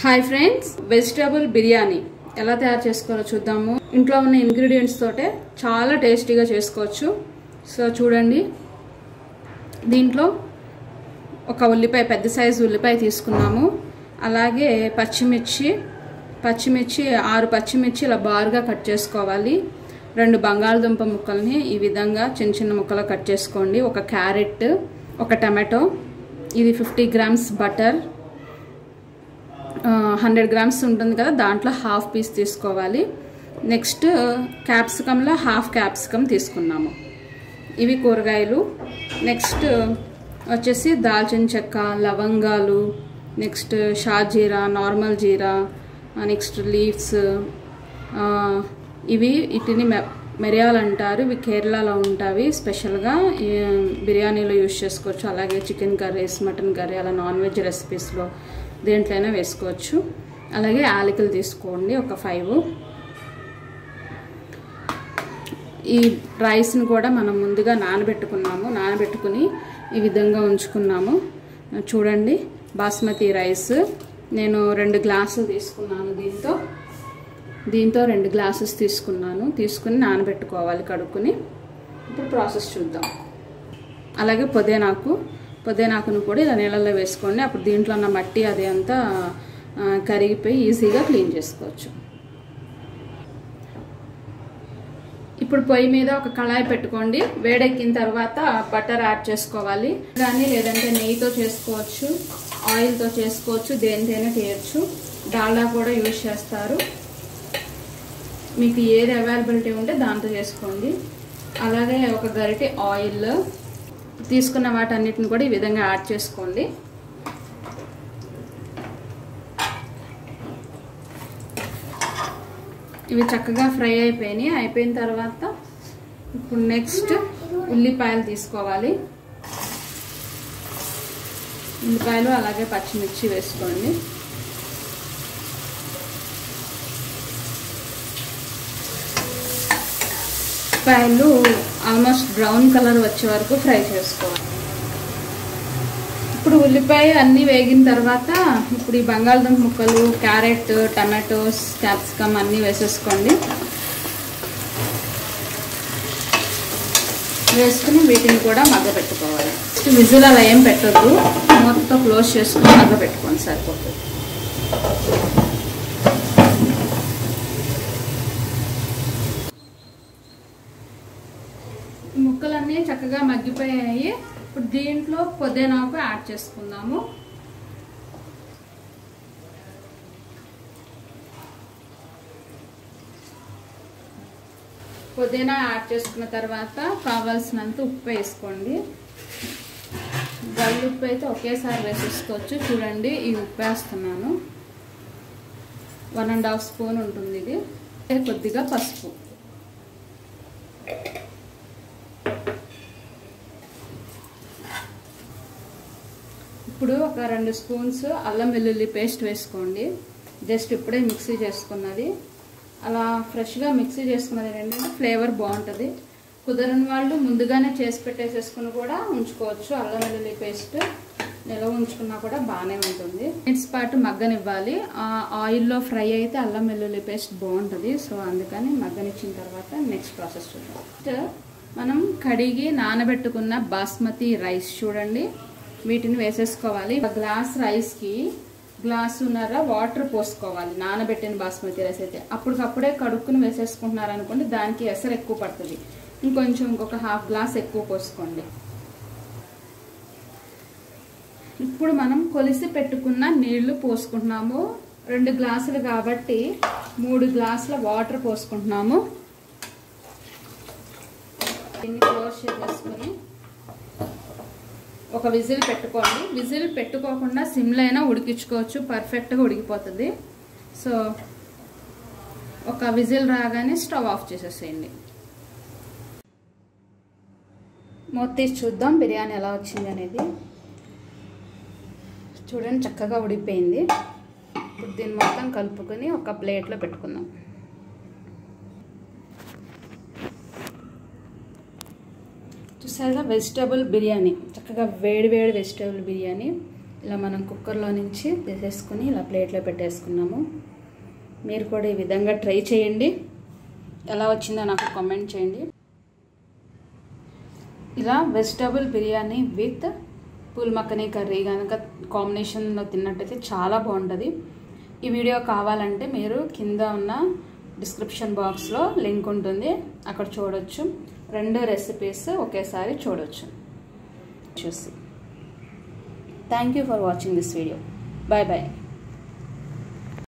hi friends vegetable biryani ఎలా తయారు చేసుకోవాలో చూద్దాము ఇంట్లో ఉన్న ఇంగ్రీడియంట్స్ తోటే చాలా టేస్టీగా చేసుకోవచ్చు సో చూడండి దీంట్లో ఒక ఉల్లిపాయ పెద్ద సైజు ఉల్లిపాయ తీసుకున్నాము అలాగే పచ్చిమిర్చి పచ్చిమిర్చి ఆరు పచ్చిమిర్చి ఇలా బారుగా కట్ చేసుకోవాలి రెండు బంగాళదుంప ముక్కల్ని ఈ విధంగా చిన్న చిన్న ముక్కలు కట్ చేసుకోండి ఒక క్యారెట్ ఒక టమాటో ఇది fifty grams butter hundred grams ఉంటుంది కదా దాంట్లో హాఫ్ పీస్ తీసుకోవాలి నెక్స్ట్ క్యాప్సికంలో హాఫ్ క్యాప్సికమ్ తీసుకున్నాము ఇవి కూరగాయలు నెక్స్ట్ వచ్చేసి దాల్చిన చెక్క లవంగాలు నెక్స్ట్ షాజీరా నార్మల్ జీరా నెక్స్ట్ లీవ్స్ ఇవి వీటిని మె మిరియాలు అంటారు ఇవి కేరళలో ఉంటాయి స్పెషల్గా బిర్యానీలో యూజ్ చేసుకోవచ్చు అలాగే చికెన్ కర్రీస్ మటన్ కర్రీ అలా నాన్ వెజ్ రెసిపీస్లో దేంట్లైనా వేసుకోవచ్చు అలాగే యాలకులు తీసుకోండి ఒక ఫైవ్ ఈ రైస్ని కూడా మనం ముందుగా నానబెట్టుకున్నాము నానబెట్టుకుని ఈ విధంగా ఉంచుకున్నాము చూడండి బాస్మతి రైస్ నేను రెండు గ్లాసులు తీసుకున్నాను దీంతో దీంతో రెండు గ్లాసెస్ తీసుకున్నాను తీసుకుని నానబెట్టుకోవాలి కడుక్కుని ఇప్పుడు ప్రాసెస్ చూద్దాం అలాగే పుదీనాకు పుదీనాకును కూడా ఇలా నీళ్ళల్లో వేసుకోండి అప్పుడు దీంట్లో ఉన్న మట్టి అది అంతా కరిగిపోయి ఈజీగా క్లీన్ చేసుకోవచ్చు ఇప్పుడు పొయ్యి మీద ఒక కళాయి పెట్టుకోండి వేడెక్కిన తర్వాత బటర్ యాడ్ చేసుకోవాలి కానీ లేదంటే నెయ్యితో చేసుకోవచ్చు ఆయిల్తో చేసుకోవచ్చు దేనితోనే చేయొచ్చు డాల్డా కూడా యూజ్ చేస్తారు మీకు ఏది అవైలబిలిటీ ఉంటే దాంతో చేసుకోండి అలాగే ఒక గరిటె ఆయిల్ తీసుకున్న వాటన్నిటిని కూడా ఈ విధంగా యాడ్ చేసుకోండి ఇవి చక్కగా ఫ్రై అయిపోయినాయి అయిపోయిన తర్వాత ఇప్పుడు నెక్స్ట్ ఉల్లిపాయలు తీసుకోవాలి ఉల్లిపాయలు అలాగే పచ్చిమిర్చి వేసుకోండి ఉల్లిపాయలు ఆల్మోస్ట్ బ్రౌన్ కలర్ వచ్చే వరకు ఫ్రై చేసుకోవాలి ఇప్పుడు ఉల్లిపాయ అన్నీ వేగిన తర్వాత ఇప్పుడు ఈ బంగాళదుంప ముక్కలు క్యారెట్ టమాటోస్ క్యాప్సికమ్ అన్నీ వేసేసుకోండి వేసుకుని వీటిని కూడా మగ్గబెట్టుకోవాలి విజిల్ అలా ఏం పెట్టద్దు మొత్తం క్లోజ్ చేసుకుని మగ్గబెట్టుకోండి సరిపోతుంది ముక్కలన్నీ చక్కగా మగ్గిపోయాయి ఇప్పుడు దీంట్లో పుదీనాకు యాడ్ చేసుకుందాము పుదీనా యాడ్ చేసుకున్న తర్వాత కావాల్సినంత ఉప్పు వేసుకోండి గల్లు ఉప్పు అయితే ఒకేసారి వేసేసుకోవచ్చు చూడండి ఈ ఉప్పు వేస్తున్నాను వన్ అండ్ హాఫ్ స్పూన్ ఉంటుంది ఇది కొద్దిగా పసుపు ఇప్పుడు ఒక రెండు స్పూన్స్ అల్లం వెల్లుల్లి పేస్ట్ వేసుకోండి జస్ట్ ఇప్పుడే మిక్సీ చేసుకున్నది అలా ఫ్రెష్గా మిక్సీ చేసుకున్నది ఏంటంటే ఫ్లేవర్ బాగుంటుంది కుదరని వాళ్ళు ముందుగానే చేసి పెట్టేసేసుకుని కూడా ఉంచుకోవచ్చు అల్లం వెల్లుల్లి పేస్ట్ నిల్వ ఉంచుకున్నా కూడా బాగానే ఉంటుంది మినిట్స్ పాటు మగ్గనివ్వాలి ఆయిల్లో ఫ్రై అయితే అల్లం వెల్లుల్లి పేస్ట్ బాగుంటుంది సో అందుకని మగ్గనిచ్చిన తర్వాత నెక్స్ట్ ప్రాసెస్ చూద్దాం మనం కడిగి నానబెట్టుకున్న బాస్మతి రైస్ చూడండి వీటిని వేసేసుకోవాలి ఒక గ్లాస్ రైస్కి గ్లాసున్నర వాటర్ పోసుకోవాలి నానబెట్టిన బాస్మతి రైస్ అయితే అప్పటికప్పుడే కడుక్కుని వేసేసుకుంటున్నారు అనుకోండి దానికి ఎసరు ఎక్కువ పడుతుంది ఇంకొంచెం ఇంకొక హాఫ్ గ్లాస్ ఎక్కువ పోసుకోండి ఇప్పుడు మనం కొలిసి పెట్టుకున్న నీళ్లు పోసుకుంటున్నాము రెండు గ్లాసులు కాబట్టి మూడు గ్లాసుల వాటర్ పోసుకుంటున్నాము దీన్ని క్లోజ్ చేసేసుకుని ఒక విజిల్ పెట్టుకోండి విజిల్ పెట్టుకోకుండా సిమ్లో అయినా ఉడికించుకోవచ్చు పర్ఫెక్ట్గా ఉడికిపోతుంది సో ఒక విజిల్ రాగానే స్టవ్ ఆఫ్ చేసేసేయండి మూత తీసి చూద్దాం బిర్యానీ ఎలా వచ్చింది అనేది చూడండి చక్కగా ఉడిపోయింది ఇప్పుడు దీన్ని మొత్తం కలుపుకొని ఒక ప్లేట్లో పెట్టుకుందాం చూసారుగా వెజిటేబుల్ బిర్యానీ చక్కగా వేడి వేడి వెజిటేబుల్ బిర్యానీ ఇలా మనం కుక్కర్లో నుంచి తీసేసుకుని ఇలా ప్లేట్లో పెట్టేసుకున్నాము మీరు కూడా ఈ విధంగా ట్రై చేయండి ఎలా వచ్చిందో నాకు కామెంట్ చేయండి ఇలా vegetable biryani with phool makhani curry కనుక కాంబినేషన్లో తిన్నట్టయితే చాలా బాగుంటుంది ఈ వీడియో కావాలంటే మీరు కింద ఉన్న డిస్క్రిప్షన్ బాక్స్లో లింక్ ఉంటుంది అక్కడ చూడొచ్చు రెండు రెసిపీస్ ఒకేసారి చూడొచ్చు చూసి thank you for watching this video bye bye